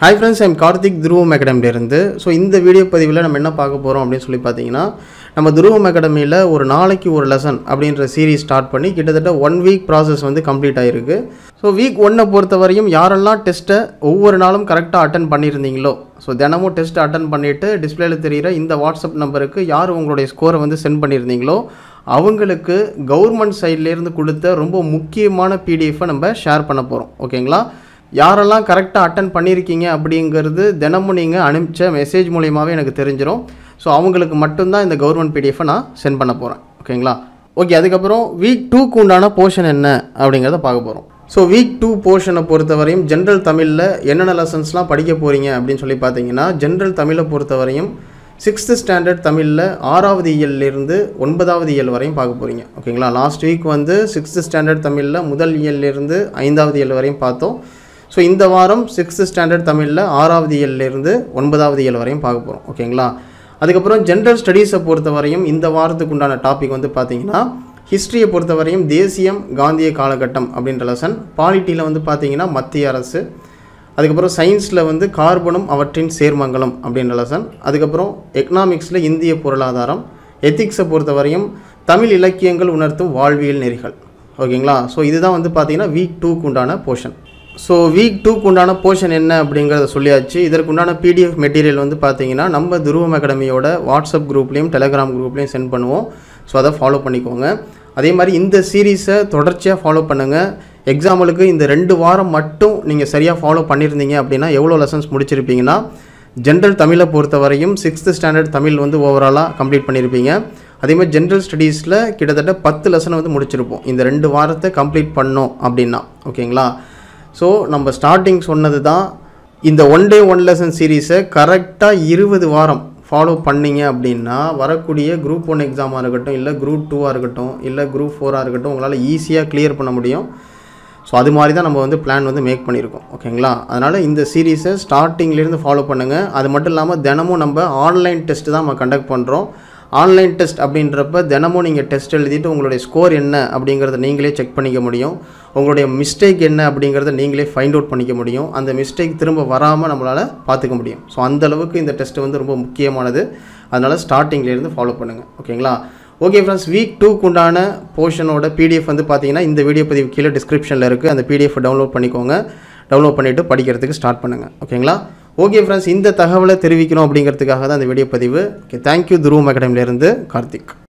hi friends I'm Karthik துருவம் அகாடமிலேருந்து so இந்த video பதிவில் நம்ம என்ன பார்க்க போகிறோம் அப்படின்னு சொல்லி பார்த்தீங்கன்னா நம்ம துருவம் அகாடமியில் ஒரு நாளைக்கு ஒரு லெசன் அப்படின்ற சீரீஸ் ஸ்டார்ட் பண்ணி கிட்டத்தட்ட ஒன் வீக் ப்ராசஸ் வந்து கம்ப்ளீட் ஆகிருக்கு ஸோ வீக் ஒன்னை பொறுத்த வரையும் யாரெல்லாம் டெஸ்ட்டை ஒவ்வொரு நாளும் கரெக்டாக அட்டன் பண்ணியிருந்தீங்களோ ஸோ தினமும் டெஸ்ட் அட்டன் பண்ணிவிட்டு டிஸ்பிளேல தெரிகிற இந்த வாட்ஸ்அப் நம்பருக்கு யார் உங்களுடைய ஸ்கோரை வந்து சென்ட் பண்ணியிருந்தீங்களோ அவங்களுக்கு கவர்மெண்ட் சைட்லேருந்து கொடுத்த ரொம்ப முக்கியமான பிடிஎஃபை நம்ம ஷேர் பண்ண போகிறோம் ஓகேங்களா யாரெல்லாம் கரெக்டாக அட்டன் பண்ணியிருக்கீங்க அப்படிங்கிறது தினமும் நீங்கள் அனுப்பிச்ச மெசேஜ் மூலியமாகவே எனக்கு தெரிஞ்சிடும் ஸோ அவங்களுக்கு மட்டும்தான் இந்த கவர்மெண்ட் பிடிஎஃபை நான் சென்ட் பண்ண போகிறேன் ஓகேங்களா ஓகே அதுக்கப்புறம் வீக் டூக்கு உண்டான போர்ஷன் என்ன அப்படிங்கிறத பார்க்க போகிறோம் ஸோ வீக் டூ போர்ஷனை பொறுத்தவரையும் ஜென்ரல் தமிழில் என்னென்ன லெசன்ஸ்லாம் படிக்க போகிறீங்க அப்படின்னு சொல்லி பார்த்தீங்கன்னா ஜென்ரல் தமிழை பொறுத்தவரையும் சிக்ஸ்த்து ஸ்டாண்டர்ட் தமிழில் ஆறாவது இயல்லிருந்து ஒன்பதாவது இயல் வரையும் பார்க்க போகிறீங்க ஓகேங்களா லாஸ்ட் வீக் வந்து சிக்ஸ்த்து ஸ்டாண்டர்ட் தமிழில் முதல் இயல்லிருந்து ஐந்தாவது இயல் வரையும் பார்த்தோம் ஸோ இந்த வாரம் சிக்ஸ்த்து ஸ்டாண்டர்ட் தமிழில் ஆறாவது இயல்லிருந்து ஒன்பதாவது இயல் வரையும் பார்க்க போகிறோம் ஓகேங்களா அதுக்கப்புறம் ஜென்ரல் ஸ்டடீஸை பொறுத்தவரையும் இந்த வாரத்துக்கு உண்டான டாபிக் வந்து பார்த்தீங்கன்னா ஹிஸ்ட்ரியை பொறுத்தவரையும் தேசியம் காந்திய காலகட்டம் அப்படின்ற லெசன் பாலிட்டியில் வந்து பார்த்தீங்கன்னா மத்திய அரசு அதுக்கப்புறம் சயின்ஸில் வந்து கார்பனும் அவற்றின் சேர்மங்களும் அப்படின்ற லெசன் அதுக்கப்புறம் எக்கனாமிக்ஸில் இந்திய பொருளாதாரம் எத்திக்ஸை பொறுத்தவரையும் தமிழ் இலக்கியங்கள் உணர்த்தும் வாழ்வியல் நெறிகள் ஓகேங்களா ஸோ இதுதான் வந்து பார்த்தீங்கன்னா வீக் டூக்கு உண்டான போர்ஷன் ஸோ வீக் டூக்கு உண்டான போர்ஷன் என்ன அப்படிங்கிறத சொல்லியாச்சு இதற்கு உண்டான பிடிஎஃப் மெட்டீரியல் வந்து பார்த்தீங்கன்னா நம்ம துருவம் அகாடமியோட வாட்ஸ்அப் குரூப்லேயும் டெலகிராம் குரூப்லேயும் சென்ட் பண்ணுவோம் ஸோ அதை ஃபாலோ பண்ணிக்கோங்க அதே மாதிரி இந்த சீரீஸை தொடர்ச்சியாக ஃபாலோ பண்ணுங்கள் எக்ஸாம்பிளுக்கு இந்த ரெண்டு வாரம் மட்டும் நீங்கள் சரியாக ஃபாலோ பண்ணியிருந்தீங்க அப்படின்னா எவ்வளோ லெசன்ஸ் முடிச்சிருப்பீங்கன்னா ஜென்ரல் தமிழை பொறுத்தவரையும் சிக்ஸ்த்து ஸ்டாண்டர்ட் தமிழ் வந்து ஓவராலாக கம்ப்ளீட் பண்ணியிருப்பீங்க அதே மாதிரி ஜென்ரல் ஸ்டடீஸில் கிட்டத்தட்ட பத்து லெசனை வந்து முடிச்சிருப்போம் இந்த ரெண்டு வாரத்தை கம்ப்ளீட் பண்ணோம் அப்படின்னா ஓகேங்களா ஸோ நம்ம ஸ்டார்டிங் சொன்னது தான் இந்த ஒன் டே ஒன் லெசன் சீரீஸை கரெக்டாக இருபது வாரம் ஃபாலோ பண்ணீங்க அப்படின்னா வரக்கூடிய குரூப் ஒன் எக்ஸாமாக இருக்கட்டும் இல்லை குரூப் டூவாக இருக்கட்டும் இல்லை குரூப் ஃபோராக இருக்கட்டும் உங்களால் ஈஸியாக கிளியர் பண்ண முடியும் ஸோ அது மாதிரி தான் நம்ம வந்து பிளான் வந்து மேக் பண்ணியிருக்கோம் ஓகேங்களா அதனால் இந்த சீரீஸை ஸ்டார்டிங்லேருந்து ஃபாலோ பண்ணுங்கள் அது மட்டும் இல்லாமல் தினமும் நம்ம ஆன்லைன் டெஸ்ட் தான் நம்ம கண்டக்ட் பண்ணுறோம் ஆன்லைன் டெஸ்ட் அப்படின்றப்ப தினமும் நீங்கள் டெஸ்ட் எழுதிட்டு உங்களுடைய ஸ்கோர் என்ன அப்படிங்கிறத நீங்களே செக் பண்ணிக்க முடியும் உங்களுடைய மிஸ்டேக் என்ன அப்படிங்கிறத நீங்களே ஃபைண்ட் அவுட் பண்ணிக்க முடியும் அந்த மிஸ்டேக் திரும்ப வராமல் நம்மளால் பார்த்துக்க முடியும் ஸோ அந்த அளவுக்கு இந்த டெஸ்ட் வந்து ரொம்ப முக்கியமானது அதனால் ஸ்டார்டிங்லேருந்து ஃபாலோ பண்ணுங்கள் ஓகேங்களா ஓகே ஃப்ரெண்ட்ஸ் வீக் டூக்கு உண்டான போர்ஷனோட பிடிஎஃப் வந்து பார்த்தீங்கன்னா இந்த வீடியோ பதிவு கீழே டிஸ்கிரிப்ஷனில் இருக்குது அந்த பிடிஎஃப் டவுன்லோட் பண்ணிக்கோங்க டவுன்லோட் பண்ணிவிட்டு படிக்கிறதுக்கு ஸ்டார்ட் பண்ணுங்கள் ஓகேங்களா ஓகே ஃப்ரெண்ட்ஸ் இந்த தகவலை தெரிவிக்கணும் அப்படிங்கிறதுக்காக தான் இந்த வீடியோ பதிவு ஓகே தேங்க்யூ துருவம் அகாடமிலேருந்து கார்த்திக்